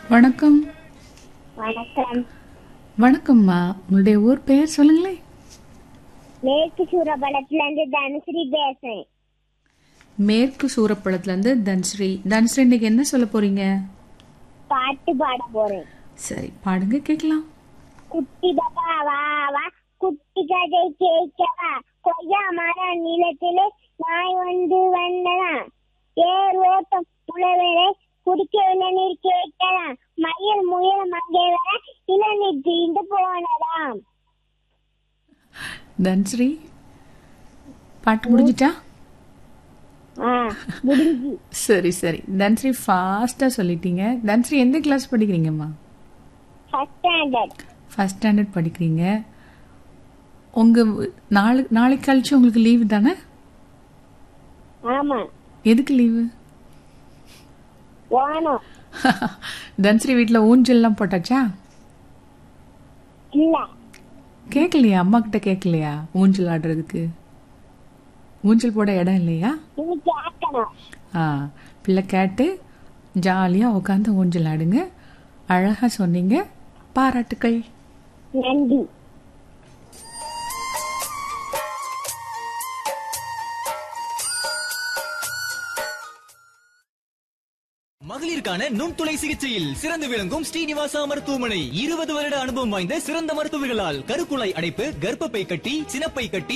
வணக்கம் வணக்கம் வணக்கம்மா உங்களுடைய ஊர் பெயர் சொல்லுங்களேன் மேற்கு சூரபலத்துல இருந்து தனுஸ்ரீ பேசுறேன் மேற்கு சூரப்பழத்துல இருந்து தன்ஸ்ரீ தன்ஸ்ரீ இன்னைக்கு என்ன சொல்ல போறீங்க பாட்டு பாட போறேன் சரி பாடுங்க கேட்கலாம் குட்டி பாப்பா வா வா குட்டி கதை கேட்கவா கொய்யா மர நிலத்திலே நாய் வந்து வந்ததா ஏர் ஓட்டம் புலவரை குடிக்க இளநீர் கேட்கலாம் மயில் முயல் மங்கை வர இளநீர் தீண்டு போனதாம் தன்ஸ்ரீ பாட்டு முடிஞ்சிட்டா ஆ முடிஞ்சு சரி சரி தன்ஸ்ரீ ஃபாஸ்டா சொல்லிட்டீங்க தன்ஸ்ரீ எந்த கிளாஸ் படிக்கிறீங்கம்மா ஃபர்ஸ்ட் ஸ்டாண்டர்ட் ஃபர்ஸ்ட் ஸ்டாண்டர்ட் படிக்கிறீங்க உங்க நாளை நாளைக்கு கழிச்சு உங்களுக்கு லீவு தானே ஆமா எதுக்கு லீவு ஓணும் தன்ஸ்ரீ வீட்டில் ஊஞ்சல்லாம் போட்டாச்சா இல்ல கேட்கலையா அம்மா கிட்ட கேட்கலையா ஊஞ்சல் ஆடுறதுக்கு ஊஞ்சல் போட இடம் இல்லையா நீ கேட்கணும் ஆ பிள்ளை கேட்டு ஜாலியாக உட்காந்து ஊஞ்சல் ஆடுங்க அழகாக சொன்னீங்க பாராட்டுக்கள் நன்றி மகளிருக்கான நுண்துளை சிகிச்சையில் சிறந்து விளங்கும் ஸ்ரீனிவாசா மருத்துவமனை இருபது வருட அனுபவம் வாய்ந்த சிறந்த மருத்துவர்களால் கருக்குழாய் அடைப்பு கர்ப்பப்பை கட்டி சினப்பை கட்டி